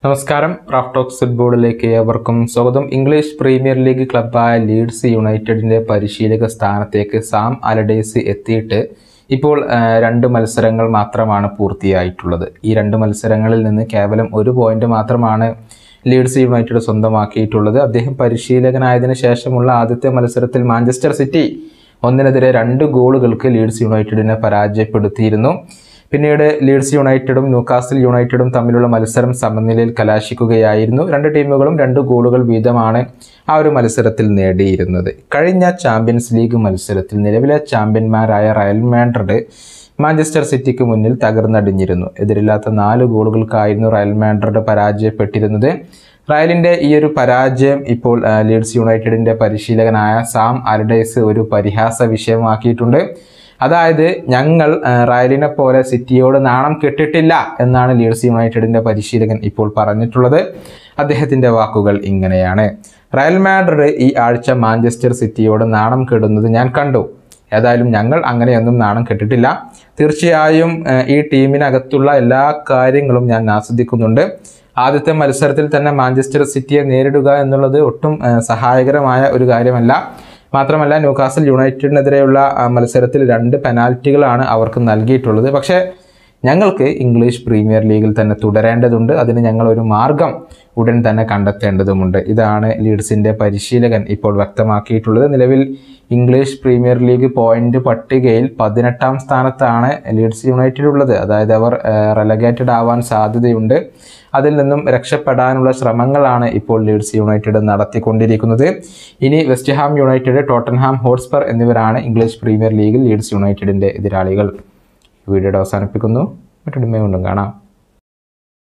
നമസ്കാരം Raf talks ഫുട്ബോളിലേക്ക് ഏവർക്കും സ്വാഗതം ഇംഗ്ലീഷ് പ്രീമിയർ ലീഗ് ക്ലബ്ബായ ലീഡ്സ് യുണൈറ്റഡിന്റെ പരിശീലക സ്ഥാനത്തേക്ക് സാം അലഡേസ് എത്തിയിട്ട് ഇപ്പോൾ ആ, രണ്ട് മത്സരങ്ങൾ മാത്രമാണ് പൂർത്തിയായിട്ടുള്ളത് ഈ രണ്ട് മത്സരങ്ങളിൽ നിന്ന് കേവലം ഒരു പോയിന്റ് മാത്രമാണ് ലീഡ്സ് യുണൈറ്റഡ് സ്വന്തമാക്കിയിട്ടുള്ളത് അദ്ദേഹം പരിശീലകനായതിനു ശേഷമുള്ള ആദ്യത്തെ മത്സരത്തിൽ മാഞ്ചസ്റ്റർ സിറ്റി ഒന്നിനെതിരെ രണ്ട് ഗോളുകൾക്ക് ലീഡ്സ് യുണൈറ്റഡിനെ പരാജയപ്പെടുത്തിയിരുന്നു പിന്നീട് ലീഡ്സ് യുണൈറ്റഡും ന്യൂകാസിൽ യുണൈറ്റഡും തമ്മിലുള്ള മത്സരം സമനിലയിൽ കലാശിക്കുകയായിരുന്നു രണ്ട് ടീമുകളും രണ്ട് ഗോളുകൾ വീതമാണ് ആ ഒരു മത്സരത്തിൽ നേടിയിരുന്നത് കഴിഞ്ഞ ചാമ്പ്യൻസ് ലീഗ് മത്സരത്തിൽ നിലവിലെ ചാമ്പ്യന്മാരായ റയൽ മാഡ്രിഡ് മാഞ്ചസ്റ്റർ സിറ്റിക്ക് മുന്നിൽ തകർന്നടിഞ്ഞിരുന്നു എതിരില്ലാത്ത നാല് ഗോളുകൾക്കായിരുന്നു റയൽ മാഡ്രിഡ് പരാജയപ്പെട്ടിരുന്നത് റയലിന്റെ ഈ ഒരു പരാജയം ഇപ്പോൾ ആ, ലീഡ്സ് യുണൈറ്റഡിന്റെ പരിശീലകനായ സാം അൽഡേസ് ഒരു പരിഹാസ വിഷയമാക്കിയിട്ടുണ്ട് അതായത് ഞങ്ങൾ ആ, റയലിനെ പോലെ സിറ്റിയോട് നാണം കെട്ടിട്ടില്ല എന്നാണ് ലീഡ്സ് യുണൈറ്റഡിന്റെ പരിശീലകൻ ഇപ്പോൾ പറഞ്ഞിട്ടുള്ളത് അദ്ദേഹത്തിന്റെ വാക്കുകൾ ഇങ്ങനെയാണ് റയൽ മാഡ്രിഡ് ഈ ആഴ്ച മാഞ്ചസ്റ്റർ സിറ്റിയോട് നാണം കെടുന്നത് ഞാൻ കണ്ടു ഏതായാലും ഞങ്ങൾ അങ്ങനെയൊന്നും നാണം കെട്ടിട്ടില്ല തീർച്ചയായും ആ, ഈ ടീമിനകത്തുള്ള എല്ലാ കാര്യങ്ങളും ഞാൻ ആസ്വദിക്കുന്നുണ്ട് ആദ്യത്തെ മത്സരത്തിൽ തന്നെ മാഞ്ചസ്റ്റർ സിറ്റിയെ നേരിടുക എന്നുള്ളത് ഒട്ടും ആ, സഹായകരമായ ഒരു കാര്യമല്ല മാത്രമല്ല ന്യൂകാസൽ യുണൈറ്റഡിനെതിരെയുള്ള ആ, മത്സരത്തിൽ രണ്ട് പെനാൽറ്റികളാണ് അവർക്ക് നൽകിയിട്ടുള്ളത് പക്ഷേ ഞങ്ങൾക്ക് ഇംഗ്ലീഷ് പ്രീമിയർ ലീഗിൽ തന്നെ തുടരേണ്ടതുണ്ട് അതിന് ഞങ്ങൾ ഒരു മാർഗം ഉടൻ തന്നെ കണ്ടെത്തേണ്ടതുമുണ്ട് ഇതാണ് ലീഡ്സിന്റെ പരിശീലകൻ ഇപ്പോൾ വ്യക്തമാക്കിയിട്ടുള്ളത് നിലവിൽ ഇംഗ്ലീഷ് പ്രീമിയർ ലീഗ് പോയിന്റ് പട്ടികയിൽ പതിനെട്ടാം സ്ഥാനത്താണ് ലീഡ്സ് യുണൈറ്റഡ് ഉള്ളത് അതായത് അവർ റെലഗേറ്റഡ് ആവാൻ സാധ്യതയുണ്ട് അതിൽ നിന്നും രക്ഷപ്പെടാനുള്ള ശ്രമങ്ങളാണ് ഇപ്പോൾ ലീഡ്സ് യുണൈറ്റഡ് നടത്തിക്കൊണ്ടിരിക്കുന്നത് ഇനി West Ham United Tottenham Hotspur എന്നിവരാണ് ഇംഗ്ലീഷ് പ്രീമിയർ ലീഗിൽ ലീഡ്സ് യുണൈറ്റഡിന്റെ എതിരാളികൾ വീഡിയോയുടെ അവസാനിപ്പിക്കുന്നു മറ്റൊരു കൊണ്ടും കാണാം